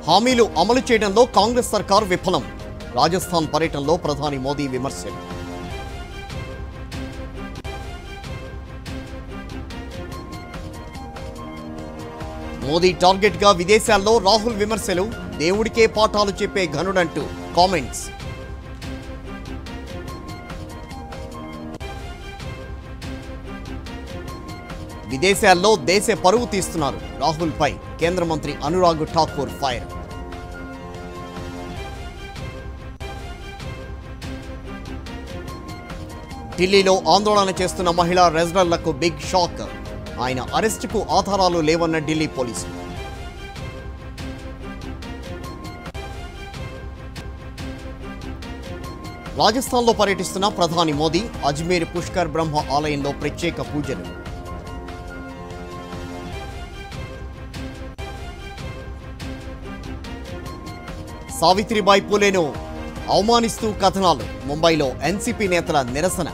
హామీలు అమలు చేయడంలో కాంగ్రెస్ సర్కార్ విఫలం రాజస్థాన్ పర్యటనలో ప్రధాని మోదీ విమర్శలు మోదీ టార్గెట్ గా విదేశాల్లో రాహుల్ విమర్శలు దేవుడికే పాఠాలు చెప్పే ఘనుడంటూ కామెంట్స్ విదేశాల్లో దేశ పరువు తీస్తున్నారు రాహుల్ పై కేంద్ర మంత్రి అనురాగ్ ఠాకూర్ ఫైర్ ఢిల్లీలో ఆందోళన చేస్తున్న మహిళా రెజ్లర్లకు బిగ్ షాక్ ఆయన అరెస్టుకు ఆధారాలు లేవన్న ఢిల్లీ పోలీసులు రాజస్థాన్లో పర్యటిస్తున్న ప్రధాని మోదీ అజ్మీర్ పుష్కర్ బ్రహ్మ ఆలయంలో ప్రత్యేక పూజలు సావిత్రిబాయి పూలేను అవమానిస్తూ కథనాలు ముంబైలో ఎన్సీపీ నేతల నిరసన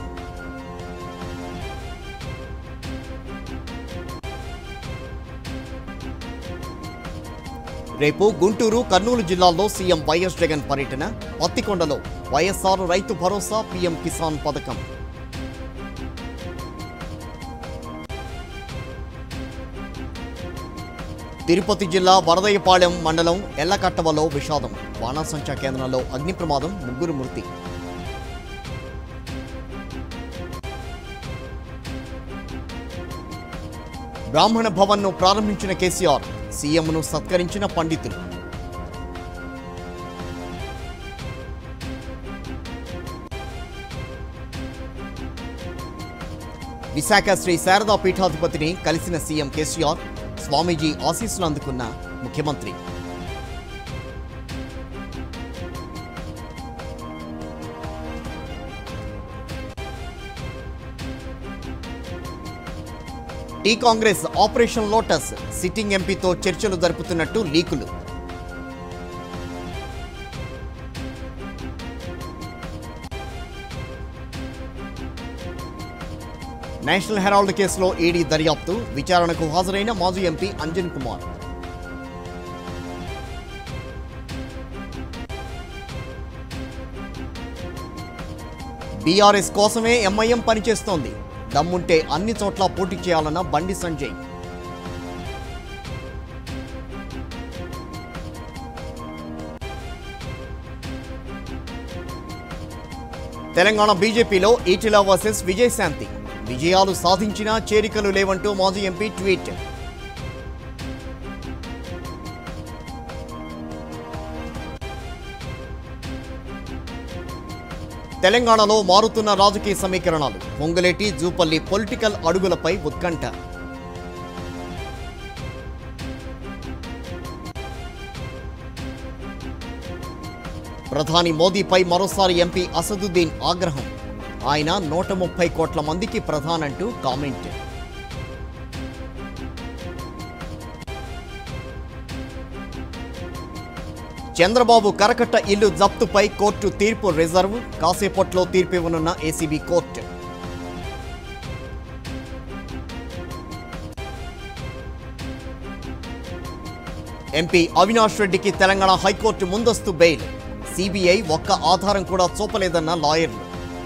రేపు గుంటూరు కర్నూలు జిల్లాల్లో సీఎం వైఎస్ జగన్ పర్యటన పత్తికొండలో వైఎస్ఆర్ రైతు భరోసా పీఎం కిసాన్ పథకం తిరుపతి జిల్లా వరదయ్యపాలెం మండలం ఎల్లకట్టవలో విషాదం బాణాసంచా కేంద్రంలో అగ్ని ప్రమాదం ముగ్గురు మృతి బ్రాహ్మణ భవన్ను ప్రారంభించిన కేసీఆర్ సీఎంను సత్కరించిన పండితులు విశాఖ శ్రీ శారదా పీఠాధిపతిని కలిసిన సీఎం కేసీఆర్ స్వామీజీ ఆశీస్సులు అందుకున్న ముఖ్యమంత్రి T Congress operation lotus sitting ఎంపీతో చర్చలు జరుపుతున్నట్టు లీకులు నేషనల్ హెరాల్డ్ కేసులో ఈడీ దర్యాప్తు విచారణకు హాజరైన మాజీ ఎంపీ అంజన్ కుమార్ బీఆర్ఎస్ కోసమే ఎంఐఎం పనిచేస్తోంది దమ్ముంటే అన్ని చోట్ల పోటీ చేయాలన్న బండి సంజయ్ తెలంగాణ బీజేపీలో ఈటిలా వర్సెస్ విజయశాంతి విజయాలు సాధించినా చేరికలు లేవంటూ మాజీ ఎంపీ ట్వీట్ తెలంగాణలో మారుతున్న రాజకీయ సమీకరణాలు పొంగులేటి జూపల్లి పొలిటికల్ అడుగులపై ఉత్కంఠ ప్రధాని మోదీపై మరోసారి ఎంపీ అసదుద్దీన్ ఆగ్రహం ఆయన నూట ముప్పై కోట్ల మందికి ప్రధానంటూ కామెంట్ చంద్రబాబు కరకట్ట ఇల్లు జప్తుపై కోర్టు తీర్పు రిజర్వ్ కాసేపట్లో తీర్పు ఇవ్వనున్న ఏసీబీ కోర్టు ఎంపీ అవినాష్ రెడ్డికి తెలంగాణ హైకోర్టు ముందస్తు బెయిల్ సిబిఐ ఒక్క ఆధారం కూడా చూపలేదన్న లాయర్లు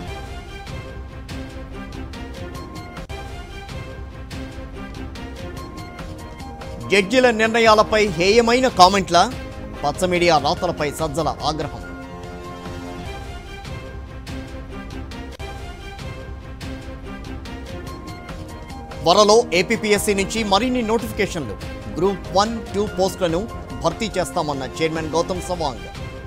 జడ్జిల నిర్ణయాలపై హేయమైన కామెంట్ల పచ్చ మీడియా రాతలపై సజ్జల ఆగ్రహం త్వరలో ఏపీపీఎస్సీ నుంచి మరిన్ని నోటిఫికేషన్లు గ్రూప్ వన్ టూ పోస్టులను భర్తీ చేస్తామన్న చైర్మన్ గౌతమ్ సవాంగ్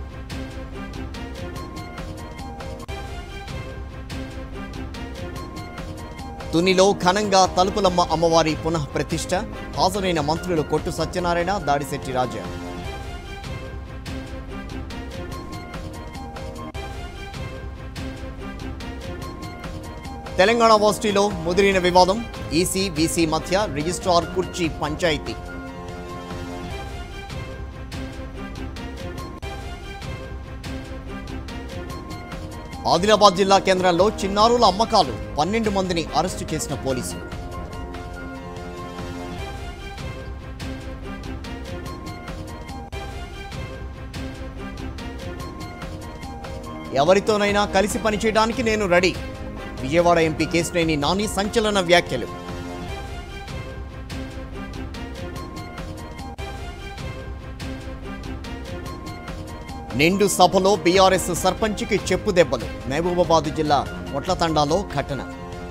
తునిలో ఘనంగా తలుపులమ్మ అమ్మవారి పునః ప్రతిష్ట హాజరైన మంత్రులు కొట్టు సత్యనారాయణ దాడిశెట్టి రాజా తెలంగాణ వర్సిటీలో ముదిరిన వివాదం ఈసీ బీసీ మధ్య రిజిస్ట్రార్ కుర్చీ పంచాయతీ ఆదిలాబాద్ జిల్లా కేంద్రంలో చిన్నారుల అమ్మకాలు పన్నెండు మందిని అరెస్టు చేసిన పోలీసులు ఎవరితోనైనా కలిసి పనిచేయడానికి నేను రెడీ విజయవాడ ఎంపీ కేశినేని నాని సంచలన వ్యాఖ్యలు నిండు సభలో బీఆర్ఎస్ సర్పంచ్కి చెప్పు దెబ్బలు మహబూబాబాద్ జిల్లా ఒట్లతండాలో ఘటన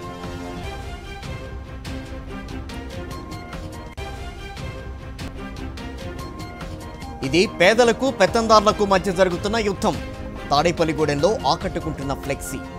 ఇది పేదలకు పెత్తందారులకు మధ్య జరుగుతున్న యుద్ధం తాడేపల్లిగూడెంలో ఆకట్టుకుంటున్న ఫ్లెక్సీ